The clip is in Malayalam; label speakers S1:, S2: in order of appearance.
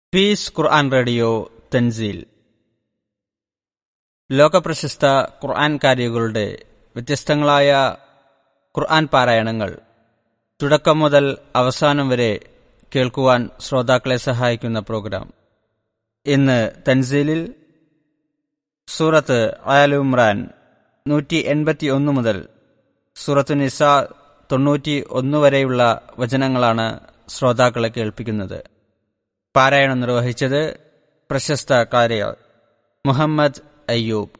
S1: പീസ് ഖുർആൻ റേഡിയോ തൻസീൽ ലോകപ്രശസ്ത ഖുർആൻ കാരികളുടെ വ്യത്യസ്തങ്ങളായ ഖുർആൻ പാരായണങ്ങൾ തുടക്കം മുതൽ അവസാനം വരെ കേൾക്കുവാൻ ശ്രോതാക്കളെ സഹായിക്കുന്ന പ്രോഗ്രാം ഇന്ന് തൻസീലിൽ സൂറത്ത് ആലുമ്രാൻ നൂറ്റി എൺപത്തി ഒന്ന് മുതൽ സൂറത്ത് നിസ തൊണ്ണൂറ്റി ഒന്ന് വരെയുള്ള വചനങ്ങളാണ് ശ്രോതാക്കളെ കേൾപ്പിക്കുന്നത് പാരായണം നിർവഹിച്ചത് പ്രശസ്ത കാര്യ മുഹമ്മദ് അയ്യൂബ്